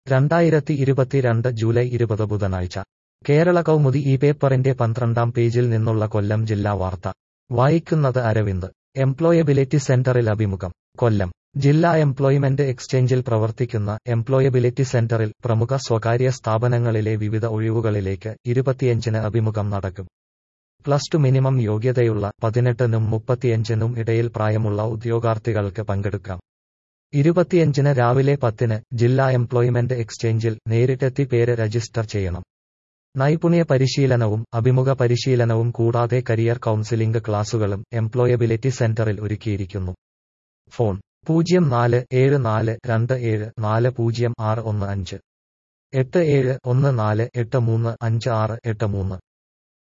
രണ്ടായിരത്തി ഇരുപത്തിരണ്ട് ജൂലൈ ഇരുപത് ബുധനാഴ്ച കേരള കൗമുദി ഈ പേപ്പറിന്റെ പന്ത്രണ്ടാം പേജിൽ നിന്നുള്ള കൊല്ലം ജില്ലാ വാർത്ത വായിക്കുന്നത് അരവിന്ദ് എംപ്ലോയബിലിറ്റി സെന്ററിൽ അഭിമുഖം കൊല്ലം ജില്ലാ എംപ്ലോയ്മെന്റ് എക്സ്ചേഞ്ചിൽ പ്രവർത്തിക്കുന്ന എംപ്ലോയബിലിറ്റി സെന്ററിൽ പ്രമുഖ സ്വകാര്യ സ്ഥാപനങ്ങളിലെ വിവിധ ഒഴിവുകളിലേക്ക് ഇരുപത്തിയഞ്ചിന് അഭിമുഖം നടക്കും പ്ലസ് ടു മിനിമം യോഗ്യതയുള്ള പതിനെട്ടിനും മുപ്പത്തിയഞ്ചിനും ഇടയിൽ പ്രായമുള്ള ഉദ്യോഗാർത്ഥികൾക്ക് പങ്കെടുക്കാം ഇരുപത്തിയഞ്ചിന് രാവിലെ പത്തിന് ജില്ലാ എംപ്ലോയ്മെന്റ് എക്സ്ചേഞ്ചിൽ നേരിട്ടെത്തി പേര് രജിസ്റ്റർ ചെയ്യണം നൈപുണ്യ പരിശീലനവും അഭിമുഖ പരിശീലനവും കൂടാതെ കരിയർ കൗൺസിലിംഗ് ക്ലാസുകളും എംപ്ലോയബിലിറ്റി സെന്ററിൽ ഒരുക്കിയിരിക്കുന്നു ഫോൺ പൂജ്യം നാല് ഏഴ് നാല് രണ്ട് ഏഴ് നാല് പൂജ്യം ആറ് ഒന്ന് അഞ്ച് എട്ട് ഏഴ് ഒന്ന് നാല് എട്ട് മൂന്ന് അഞ്ച് ആറ് എട്ട് മൂന്ന്